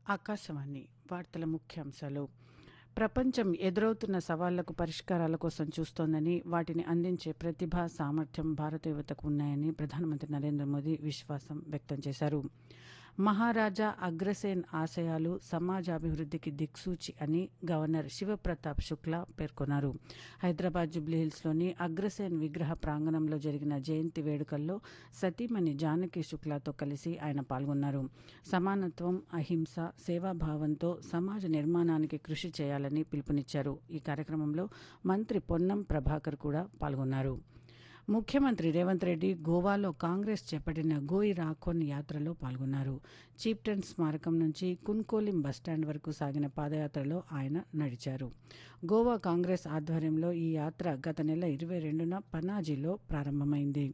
ఆకాశవాణి వార్తల ముఖ్యాంశాలు ప్రపంచం ఎదురవుతున్న సవాళ్లకు పరిష్కారాల కోసం చూస్తోందని వాటిని అందించే ప్రతిభ సామర్థ్యం భారత యువతకు ఉన్నాయని ప్రధానమంత్రి నరేంద్ర మోదీ విశ్వాసం వ్యక్తం చేశారు మహారాజా అగ్రసేన్ ఆశయాలు సమాజాభివృద్ధికి దిక్సూచి అని గవర్నర్ శివప్రతాప్ శుక్లా పేర్కొన్నారు హైదరాబాద్ జుబ్లీహిల్స్లోని అగ్రసేన్ విగ్రహ ప్రాంగణంలో జరిగిన జయంతి వేడుకల్లో సతీమణి జానకి శుక్లాతో కలిసి ఆయన పాల్గొన్నారు సమానత్వం అహింస సేవాభావంతో సమాజ నిర్మాణానికి కృషి చేయాలని పిలుపునిచ్చారు ఈ కార్యక్రమంలో మంత్రి పొన్నం ప్రభాకర్ కూడా పాల్గొన్నారు ముఖ్యమంత్రి రేవంత్ రెడ్డి గోవాలో కాంగ్రెస్ చేపట్టిన గోయి రాఖోన్ యాత్రలో పాల్గొన్నారు చీప్టన్ స్మారకం నుంచి కున్కోలిం బస్టాండ్ వరకు సాగిన పాదయాత్రలో ఆయన నడిచారు గోవా కాంగ్రెస్ ఆధ్వర్యంలో ఈ యాత్ర గత నెల ఇరవై రెండున పనాజీలో ప్రారంభమైంది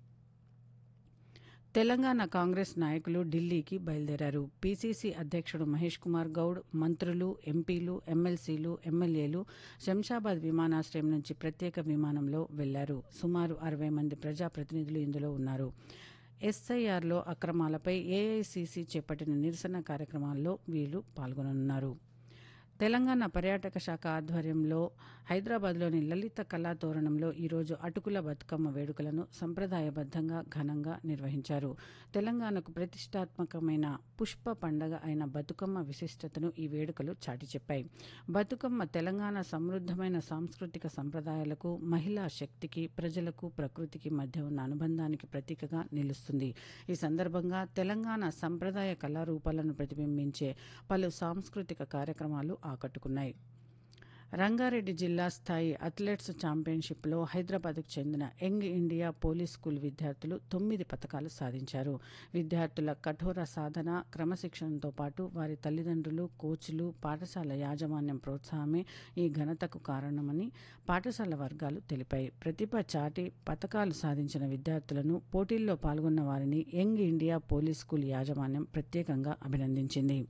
తెలంగాణ కాంగ్రెస్ నాయకులు ఢిల్లీకి బయలుదేరారు పీసీసీ అధ్యక్షుడు మహేష్ కుమార్ గౌడ్ మంత్రులు ఎంపీలు ఎమ్మెల్సీలు ఎమ్మెల్యేలు శంషాబాద్ విమానాశ్రయం నుంచి ప్రత్యేక విమానంలో వెళ్లారు సుమారు అరవై మంది ప్రజాప్రతినిధులు ఇందులో ఉన్నారు ఎస్ఐఆర్లో అక్రమాలపై ఏఐసీసీ చేపట్టిన నిరసన కార్యక్రమాల్లో వీళ్ళు పాల్గొననున్నారు తెలంగాణ పర్యాటక శాఖ ఆధ్వర్యంలో హైదరాబాద్లోని లలిత కళా తోరణంలో ఈరోజు అటుకుల బతుకమ్మ వేడుకలను సంప్రదాయబద్ధంగా ఘనంగా నిర్వహించారు తెలంగాణకు ప్రతిష్టాత్మకమైన పుష్ప పండగ అయిన బతుకమ్మ విశిష్టతను ఈ వేడుకలు చాటి చెప్పాయి బతుకమ్మ తెలంగాణ సమృద్ధమైన సాంస్కృతిక సంప్రదాయాలకు మహిళా శక్తికి ప్రజలకు ప్రకృతికి మధ్య ఉన్న అనుబంధానికి ప్రతీకగా నిలుస్తుంది ఈ సందర్భంగా తెలంగాణ సంప్రదాయ కళారూపాలను ప్రతిబింబించే పలు సాంస్కృతిక కార్యక్రమాలు ఆకట్టుకున్నాయి రంగారెడ్డి జిల్లా స్థాయి అథ్లెట్స్ ఛాంపియన్షిప్లో హైదరాబాద్కు చెందిన యంగ్ ఇండియా పోలీస్ స్కూల్ విద్యార్థులు తొమ్మిది పథకాలు సాధించారు విద్యార్థుల కఠోర సాధన క్రమశిక్షణతో పాటు వారి తల్లిదండ్రులు కోచ్లు పాఠశాల యాజమాన్యం ప్రోత్సాహమే ఈ ఘనతకు కారణమని పాఠశాల వర్గాలు తెలిపాయి ప్రతిభ చాటి పథకాలు సాధించిన విద్యార్థులను పోటీల్లో పాల్గొన్న వారిని యంగ్ ఇండియా పోలీస్ స్కూల్ యాజమాన్యం ప్రత్యేకంగా అభినందించింది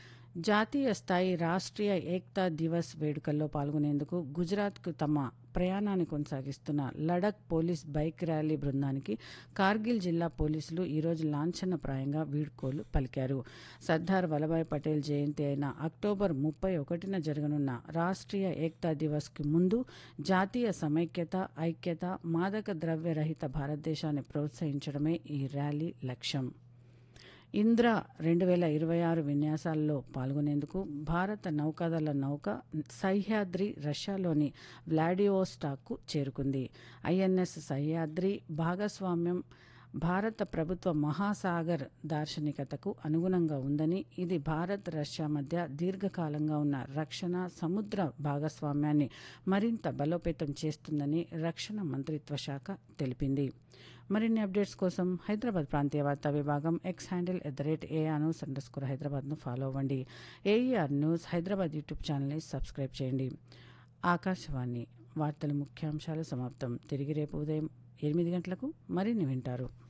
జాతీయ స్థాయి రాష్ట్రీయ ఏక్తా దివస్ వేడుకల్లో పాల్గొనేందుకు గుజరాత్కు తమ ప్రయాణాన్ని కొనసాగిస్తున్న లడక్ పోలీస్ బైక్ ర్యాలీ బృందానికి కార్గిల్ జిల్లా పోలీసులు ఈరోజు లాంఛనప్రాయంగా వీడ్కోలు పలికారు సర్దార్ వల్లభాయ్ పటేల్ జయంతి అయిన అక్టోబర్ ముప్పై ఒకటిన జరగనున్న రాష్ట్రీయ ఏక్తా దివస్కి ముందు జాతీయ సమైక్యత ఐక్యత మాదక ద్రవ్య రహిత భారతదేశాన్ని ప్రోత్సహించడమే ఈ ర్యాలీ లక్ష్యం ఇంద్ర రెండు వేల ఇరవై ఆరు విన్యాసాల్లో పాల్గొనేందుకు భారత నౌకాదళ నౌక సహ్యాద్రి రష్యాలోని వ్లాడివోస్టాక్కు చేరుకుంది ఐఎన్ఎస్ సహ్యాద్రి భాగస్వామ్యం భారత ప్రభుత్వ మహాసాగర్ దార్శనికతకు అనుగుణంగా ఉందని ఇది భారత్ రష్యా మధ్య దీర్ఘకాలంగా ఉన్న రక్షణ సముద్ర భాగస్వామ్యాన్ని మరింత బలోపేతం చేస్తుందని రక్షణ మంత్రిత్వ శాఖ తెలిపింది మరిన్ని అప్డేట్స్ కోసం హైదరాబాద్ ప్రాంతీయ వార్తా విభాగం X handle at the rate AIR news underscore హైదరాబాద్ను ఫాలో అవ్వండి ఏఈఆర్ న్యూస్ హైదరాబాద్ యూట్యూబ్ ఛానల్ని సబ్స్క్రైబ్ చేయండి ఆకాశవాణి వార్తల ముఖ్యాంశాలు సమాప్తం తిరిగి రేపు ఉదయం ఎనిమిది గంటలకు మరిన్ని వింటారు